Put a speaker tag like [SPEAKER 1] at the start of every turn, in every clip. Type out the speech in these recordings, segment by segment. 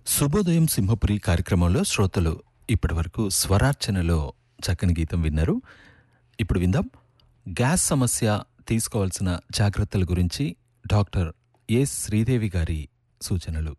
[SPEAKER 1] శుభోదయం సింహపురి కార్యక్రమంలో శ్రోతలు ఇప్పటివరకు స్వరార్చనలో చక్కని గీతం విన్నారు ఇప్పుడు విందాం గ్యాస్ సమస్య తీసుకోవాల్సిన జాగ్రత్తల గురించి డాక్టర్ ఏ శ్రీదేవి గారి సూచనలు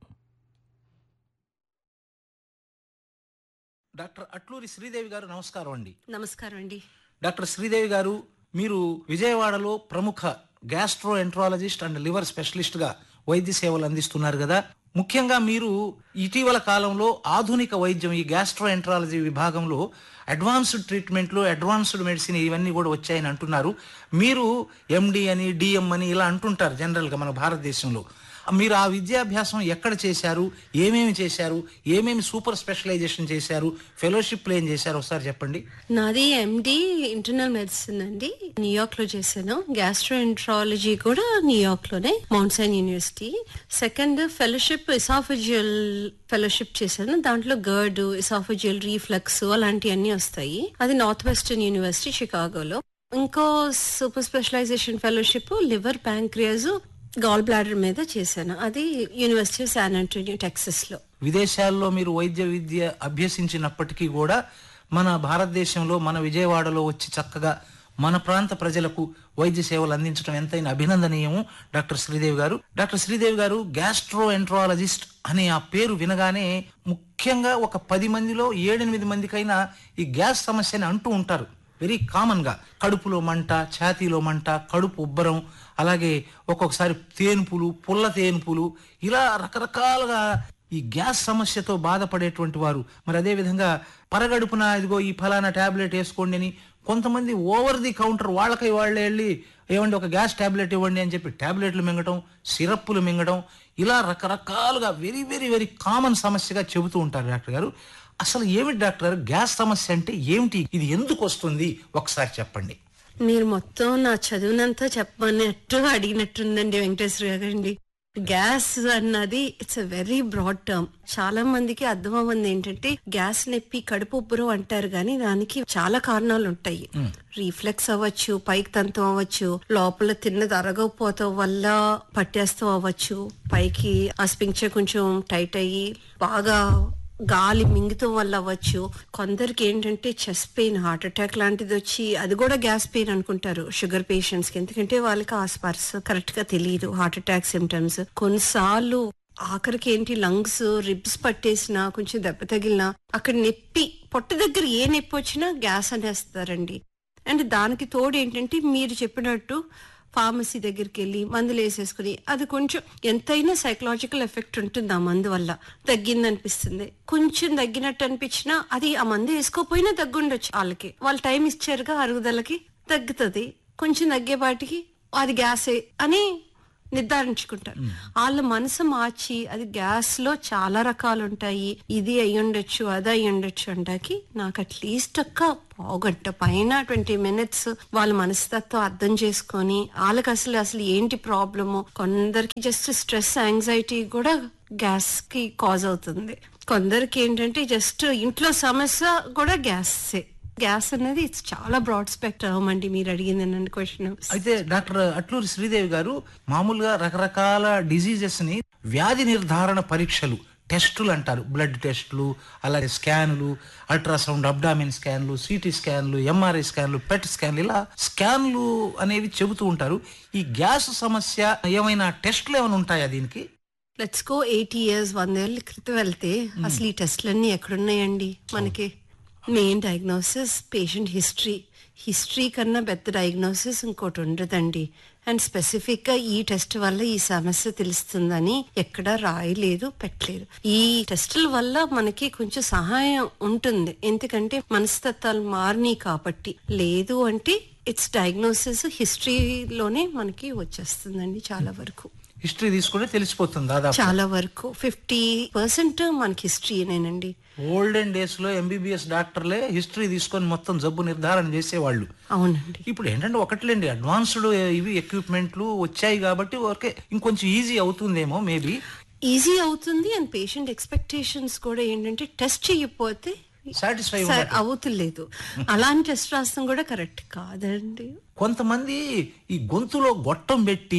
[SPEAKER 2] డాక్టర్ అట్లూరి శ్రీదేవి గారు నమస్కారం అండి
[SPEAKER 3] నమస్కారం అండి
[SPEAKER 2] డాక్టర్ శ్రీదేవి గారు మీరు విజయవాడలో ప్రముఖ gastroenterologist and liver specialist గా వైద్య సేవలు అందిస్తున్నారు కదా ముఖ్యంగా మీరు ఇటీవల కాలంలో ఆధునిక వైద్యం ఈ గ్యాస్ట్రో ఎంట్రాలజీ విభాగంలో అడ్వాన్స్డ్ ట్రీట్మెంట్లు అడ్వాన్స్డ్ మెడిసిన్ ఇవన్నీ కూడా వచ్చాయని అంటున్నారు మీరు ఎండి అని డిఎం అని ఇలా అంటుంటారు జనరల్గా మన భారతదేశంలో మీరు ఆ విద్యాభ్యాసం ఎక్కడ చేశారు ఏమేమి చేశారు ఏమేమి సూపర్ స్పెషలైజేషన్ చేశారు ఫెలోషిప్లు ఏం చేశారు ఒకసారి చెప్పండి
[SPEAKER 3] నాది ఎండి ఇంటర్నల్ మెడిసిన్ అండి న్యూయార్క్ లో చేశాను గ్యాస్ట్రోఎంట్రాలజీ కూడా న్యూయార్క్ లోనే Mount Sinai university second fellowship esophageal fellowship చేశాను దాంట్లో గర్డ్ ఇసాఫజియల్ రీఫ్లక్స్ అలాంటివన్నీ వస్తాయి అది నార్త్ వెస్టర్న్ యూనివర్సిటీ షికాగోలో ఇంకో super specialisation fellowship liver pancreas gall bladder మీద చేశాను అది university of San Antonio Texas లో
[SPEAKER 2] విదేశాల్లో మీరు వైద్య విద్య అభ్యసించినప్పటికీ కూడా మన భారతదేశంలో మన విజయవాడలో వచ్చి చక్కగా మన ప్రాంత ప్రజలకు వైద్య సేవలు అందించడం ఎంతైనా అభినందనీయము డాక్టర్ శ్రీదేవి గారు డాక్టర్ శ్రీదేవి గారు గ్యాస్ట్రో ఎంట్రాలజిస్ట్ అనే ఆ పేరు వినగానే ముఖ్యంగా ఒక పది మందిలో ఏడెనిమిది మందికైనా ఈ గ్యాస్ సమస్యని అంటూ ఉంటారు వెరీ కామన్ గా కడుపులో మంట ఛాతీలో మంట కడుపు ఉబ్బరం అలాగే ఒక్కొక్కసారి తేన్పులు పుల్ల తేన్పులు ఇలా రకరకాలుగా ఈ గ్యాస్ సమస్యతో బాధపడేటువంటి వారు మరి అదే విధంగా పరగడుపున ఇదిగో ఈ ఫలానా టాబ్లెట్ వేసుకోండి అని కొంతమంది ఓవర్ ది కౌంటర్ వాళ్ళకై వాళ్ళే వెళ్ళి ఏమండి ఒక గ్యాస్ టాబ్లెట్ ఇవ్వండి అని చెప్పి టాబ్లెట్లు మింగటం సిరప్పులు మింగడం ఇలా రకరకాలుగా వెరీ వెరీ వెరీ కామన్ సమస్యగా చెబుతూ ఉంటారు డాక్టర్ గారు అసలు ఏమిటి డాక్టర్ గ్యాస్ సమస్య అంటే ఏమిటి ఇది ఎందుకు వస్తుంది ఒకసారి చెప్పండి
[SPEAKER 3] మీరు మొత్తం నా చదువునంతా చెప్పమన్నట్టు అడిగినట్టుందండి వెంకటేశ్వర గారండి గ్యాస్ అన్నది it's a very broad term చాలా మందికి అర్థం అవ్వంది ఏంటంటే గ్యాస్ నొప్పి కడుపు ఉబ్బరం అంటారు కానీ దానికి చాలా కారణాలు ఉంటాయి రీఫ్లెక్స్ అవ్వచ్చు పైకి తంతం అవ్వచ్చు లోపల తిన్నది అరగకపోవటం వల్ల పట్టేస్తాం అవ్వచ్చు పైకి ఆ స్పింక్చర్ కొంచెం టైట్ అయ్యి బాగా గాలి మింగటం వల్ల అవ్వచ్చు కొందరికి ఏంటంటే చెస్ట్ పెయిన్ హార్ట్ అటాక్ లాంటిది వచ్చి అది కూడా గ్యాస్ పెయిన్ అనుకుంటారు షుగర్ పేషెంట్స్ కి ఎందుకంటే వాళ్ళకి ఆ స్పర్శ కరెక్ట్ గా తెలియదు హార్ట్ అటాక్ సిమ్టమ్స్ కొన్నిసార్లు ఆఖరికి ఏంటి లంగ్స్ రిబ్స్ పట్టేసినా కొంచెం దెబ్బ తగిలినా అక్కడ నొప్పి పొట్ట దగ్గర ఏ నొప్పి వచ్చినా గ్యాస్ అనేస్తారండి అండ్ దానికి తోడు ఏంటంటే మీరు చెప్పినట్టు ఫార్మసీ దగ్గరికి వెళ్ళి మందులు వేసేసుకుని అది కొంచెం ఎంతైనా సైకలాజికల్ ఎఫెక్ట్ ఉంటుంది ఆ మందు వల్ల తగ్గింది అనిపిస్తుంది కొంచెం తగ్గినట్టు అనిపించినా అది ఆ మందు వేసుకోపోయినా తగ్గుండొచ్చు వాళ్ళకి వాళ్ళు టైం ఇచ్చారుగా అరుగుదలకి తగ్గుతుంది కొంచెం తగ్గేపాటికి అది గ్యాసే అని నిర్ధారించుకుంటారు వాళ్ళ మనసు మార్చి అది గ్యాస్ లో చాలా రకాలు ఉంటాయి ఇది అయి ఉండొచ్చు అది అయి ఉండొచ్చు అంటాకి నాకు అట్లీస్ట్ ఒక్క పావుగంట పైన ట్వంటీ మినిట్స్ వాళ్ళ మనస్తత్వం అర్థం చేసుకొని వాళ్ళకి అసలు అసలు ఏంటి ప్రాబ్లము కొందరికి జస్ట్ స్ట్రెస్ యాంగ్జైటీ కూడా గ్యాస్ కి కాజ్ అవుతుంది కొందరికి ఏంటంటే జస్ట్ ఇంట్లో సమస్య కూడా గ్యాసే గ్యాస్ అనేది ఇట్స్ చాలా బ్రాడ్ స్పెక్ట్రమ్ అండి మీరు అడిగింది నన్ను క్వశ్చన్
[SPEAKER 2] అయితే డాక్టర్ అట్లూరి శ్రీదేవి గారు మామూలుగా రకరకాల డిజీజెస్ ని వ్యాధి నిర్ధారణ పరీక్షలు టెస్టులు అంటారు బ్లడ్ టెస్టులు అలాగే స్కాన్లు అల్ట్రాసౌండ్ అబ్డామిన్ స్కాన్లు సిటీ స్కాన్లు ఎంఆర్ఐ స్కాన్లు పెట్ స్కాన్లు ఇలా స్కాన్లు అనేవి చెబుతూ ఉంటారు ఈ గ్యాస్ సమస్య ఏమైనా టెస్టులు ఏమైనా ఉంటాయా దీనికి
[SPEAKER 3] లెట్స్ గో ఎయిటీ ఇయర్స్ వందేళ్ళ క్రితం వెళ్తే అసలు ఈ టెస్ట్లన్నీ ఎక్కడున్నాయండి మనకి main diagnosis patient history history కన్నా పెద్ద డయాగ్నోసిస్ ఇంకోటి ఉండదండి అండ్ స్పెసిఫిక్ గా ఈ టెస్ట్ వల్ల ఈ సమస్య తెలుస్తుందని ఎక్కడా రాయలేదు పెట్టలేదు ఈ టెస్టుల వల్ల మనకి కొంచెం సహాయం ఉంటుంది ఎందుకంటే మనస్తత్వాలు మారినాయి కాబట్టి లేదు అంటే ఇట్స్ డయాగ్నోసిస్ హిస్టరీలోనే మనకి వచ్చేస్తుందండి చాలా వరకు
[SPEAKER 2] హిస్టరీ తీసుకుంటే తెలిసిపోతుంది దాదాపు
[SPEAKER 3] చాలా వరకు ఫిఫ్టీ పర్సెంట్ మనకి హిస్టరీనేనండి
[SPEAKER 2] ఓల్డెన్ డేస్ లో ఎంబీబీఎస్ డాక్టర్లే హిస్టరీ తీసుకొని మొత్తం జబ్బు నిర్ధారణ చేసేవాళ్ళు
[SPEAKER 3] అవునండి
[SPEAKER 2] ఇప్పుడు ఏంటంటే ఒకట్లేండి అడ్వాన్స్డ్ ఇవి ఎక్విప్మెంట్లు వచ్చాయి కాబట్టి ఓకే ఇంకొంచెం ఈజీ అవుతుందేమో మేబీ
[SPEAKER 3] ఈజీ అవుతుంది అండ్ పేషెంట్ ఎక్స్పెక్టేషన్స్ కూడా ఏంటంటే టెస్ట్ చేయకపోతే
[SPEAKER 2] సాటిస్ఫై
[SPEAKER 3] సరే, అవుతులేదు అలాంటి టెస్ట్ రాస్తాం కూడా కరెక్ట్ కాదండి
[SPEAKER 2] కొంతమంది ఈ గొంతులో గొట్టం పెట్టి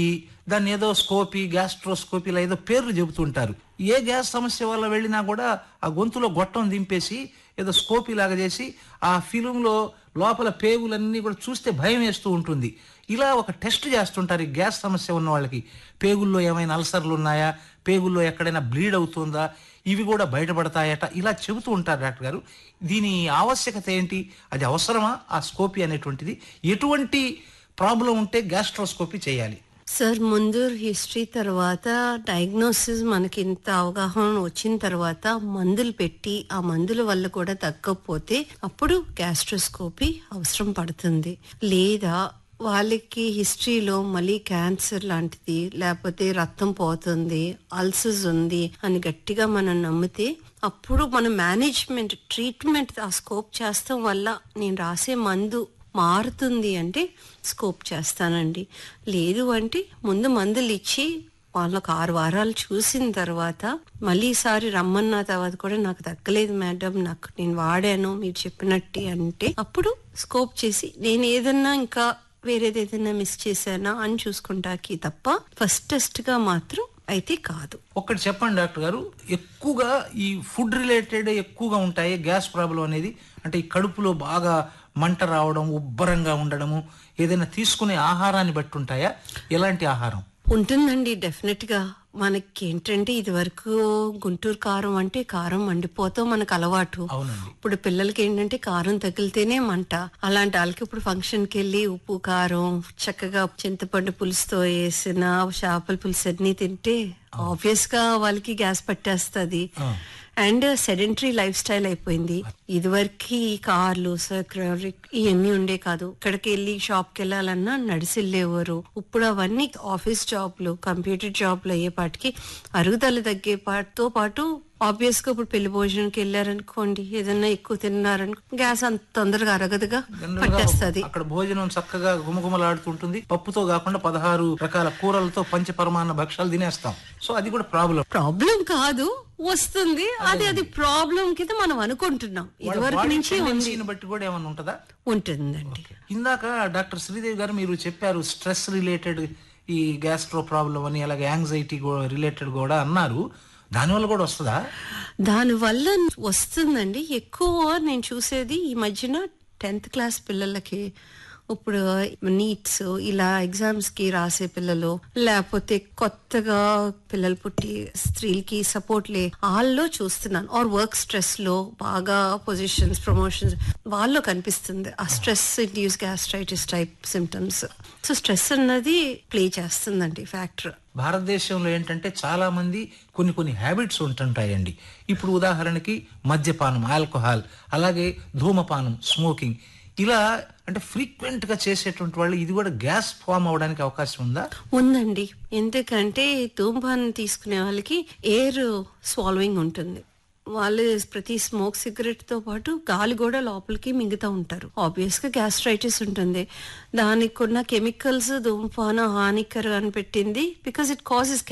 [SPEAKER 2] దాన్ని ఏదో స్కోపీ గ్యాస్ట్రోస్కోపీ ఇలా ఏదో పేర్లు చెబుతుంటారు ఏ గ్యాస్ సమస్య వల్ల వెళ్ళినా కూడా ఆ గొంతులో గొట్టం దింపేసి ఏదో స్కోపీ లాగా చేసి ఆ ఫిలింలో లోపల పేగులన్నీ కూడా చూస్తే భయం వేస్తూ ఉంటుంది ఇలా ఒక టెస్ట్ చేస్తుంటారు ఈ గ్యాస్ సమస్య ఉన్న వాళ్ళకి పేగుల్లో ఏమైనా అల్సర్లు ఉన్నాయా పేగుల్లో ఎక్కడైనా బ్లీడ్ అవుతుందా ఇవి కూడా బయటపడతాయట ఇలా చెబుతూ ఉంటారు డాక్టర్ గారు దీని ఆవశ్యకత ఏంటి అది అవసరమా ఆ స్కోపీ అనేటువంటిది ఎటువంటి ప్రాబ్లం ఉంటే గ్యాస్ట్రోస్కోపీ చేయాలి
[SPEAKER 3] సార్ ముందు హిస్టరీ తర్వాత డయాగ్నోసిస్ మనకి ఇంత అవగాహన వచ్చిన తర్వాత మందులు పెట్టి ఆ మందుల వల్ల కూడా తగ్గకపోతే అప్పుడు గ్యాస్ట్రోస్కోపీ అవసరం పడుతుంది లేదా వాళ్ళకి హిస్టరీలో మళ్ళీ క్యాన్సర్ లాంటిది లేకపోతే రక్తం పోతుంది అల్సర్స్ ఉంది అని గట్టిగా మనం నమ్మితే అప్పుడు మన మేనేజ్మెంట్ ట్రీట్మెంట్ ఆ స్కోప్ చేస్తాం వల్ల నేను రాసే మందు మారుతుంది అంటే స్కోప్ చేస్తానండి లేదు అంటే ముందు మందులు ఇచ్చి వాళ్ళకు ఆరు వారాలు చూసిన తర్వాత మళ్ళీ ఈసారి రమ్మన్న తర్వాత కూడా నాకు తగ్గలేదు మేడం నాకు నేను వాడాను మీరు చెప్పినట్టు అంటే అప్పుడు స్కోప్ చేసి నేను ఏదన్నా ఇంకా వేరేది ఏదైనా మిస్ చేశానా అని చూసుకుంటాకి తప్ప ఫస్ట్ టెస్ట్ గా మాత్రం అయితే కాదు
[SPEAKER 2] ఒక్కటి చెప్పండి డాక్టర్ గారు ఎక్కువగా ఈ ఫుడ్ రిలేటెడ్ ఎక్కువగా ఉంటాయి గ్యాస్ ప్రాబ్లం అనేది అంటే ఈ కడుపులో బాగా మంట రావడం ఉబ్బరంగా ఉండడము ఏదైనా తీసుకునే ఆహారాన్ని బట్టి ఉంటాయా ఎలాంటి ఆహారం
[SPEAKER 3] ఉంటుందండి డెఫినెట్ గా మనకి ఏంటంటే ఇది వరకు గుంటూరు కారం అంటే కారం మండిపోతాం మనకు అలవాటు
[SPEAKER 2] అవునండి
[SPEAKER 3] ఇప్పుడు పిల్లలకి ఏంటంటే కారం తగిలితేనే మంట అలాంటి వాళ్ళకి ఇప్పుడు ఫంక్షన్ కి వెళ్ళి ఉప్పు కారం చక్కగా చింతపండు పులుసుతో వేసిన చేపల పులుసు అన్ని తింటే ఆబ్వియస్ గా వాళ్ళకి గ్యాస్ పట్టేస్తుంది అండ్ సెడెంటరీ లైఫ్ స్టైల్ అయిపోయింది ఇదివరకు ఈ కార్లు సైకిల్ ఇవన్నీ ఉండే కాదు ఇక్కడికి వెళ్ళి షాప్ కి వెళ్ళాలన్నా నడిసి వెళ్ళేవారు ఇప్పుడు అవన్నీ ఆఫీస్ జాబ్లు కంప్యూటర్ జాబ్లు అయ్యేపాటికి అరుగుదల తగ్గే పాటుతో పాటు ఆబ్వియస్ గా ఇప్పుడు పెళ్లి భోజనానికి వెళ్ళారనుకోండి ఏదన్నా ఎక్కువ తిన్నారనుకో గ్యాస్ అంత తొందరగా అరగదుగా
[SPEAKER 2] జనరల్ గా
[SPEAKER 3] పట్టేస్తుంది
[SPEAKER 2] అక్కడ భోజనం చక్కగా గుమగుమలాడుతుంటుంది పప్పుతో కాకుండా పదహారు రకాల కూరలతో పంచపరమాన్న భక్షాలు తినేస్తాం సో అది కూడా ప్రాబ్లం
[SPEAKER 3] ప్రాబ్లం కాదు వస్తుంది అది అది ప్రాబ్లం కింద మనం అనుకుంటున్నాం ఇదివరకు నుంచి ఉంది
[SPEAKER 2] బట్టి కూడా ఏమైనా ఉంటుందా
[SPEAKER 3] ఉంటుందండి
[SPEAKER 2] ఇందాక డాక్టర్ శ్రీదేవి గారు మీరు చెప్పారు స్ట్రెస్ రిలేటెడ్ ఈ గ్యాస్ట్రో ప్రాబ్లం అని అలాగే యాంగ్జైటీ రిలేటెడ్ కూడా అన్నారు దానివల్ల కూడా వస్తుందా
[SPEAKER 3] దానివల్ల వస్తుందండి ఎక్కువ నేను చూసేది ఈ మధ్యన టెన్త్ క్లాస్ పిల్లలకి ఇప్పుడు నీట్స్ ఇలా ఎగ్జామ్స్ కి రాసే పిల్లలు లేకపోతే కొత్తగా పిల్లలు పుట్టి స్త్రీలకి సపోర్ట్ లే వాళ్ళలో చూస్తున్నాను ఆర్ వర్క్ స్ట్రెస్ లో బాగా పొజిషన్స్ ప్రమోషన్స్ వాళ్ళలో కనిపిస్తుంది ఆ stress induce gastritis type symptoms so stress అన్నది ప్లే చేస్తుందండి ఫ్యాక్టర్
[SPEAKER 2] భారతదేశంలో ఏంటంటే చాలా మంది కొన్ని కొన్ని హ్యాబిట్స్ ఉంటుంటాయండి ఇప్పుడు ఉదాహరణకి మద్యపానం ఆల్కహాల్ అలాగే ధూమపానం స్మోకింగ్ ఇలా అంటే ఫ్రీక్వెంట్ గా చేసేటువంటి వాళ్ళు ఇది కూడా గ్యాస్ ఫామ్ అవడానికి అవకాశం ఉందా
[SPEAKER 3] ఉందండి ఎందుకంటే ధూమపానం తీసుకునే వాళ్ళకి ఎయిర్ స్వాల్వింగ్ ఉంటుంది వాళ్ళు ప్రతి స్మోక్ సిగరెట్ తో పాటు గాలి కూడా లోపలికి మింగుతూ ఉంటారు ఆబ్వియస్ గా గ్యాస్ట్రైటిస్ ఉంటుంది దానికి ఉన్న కెమికల్స్ ధూమపానం హానికరం అని పెట్టింది బికాస్ ఇట్ కాజెస్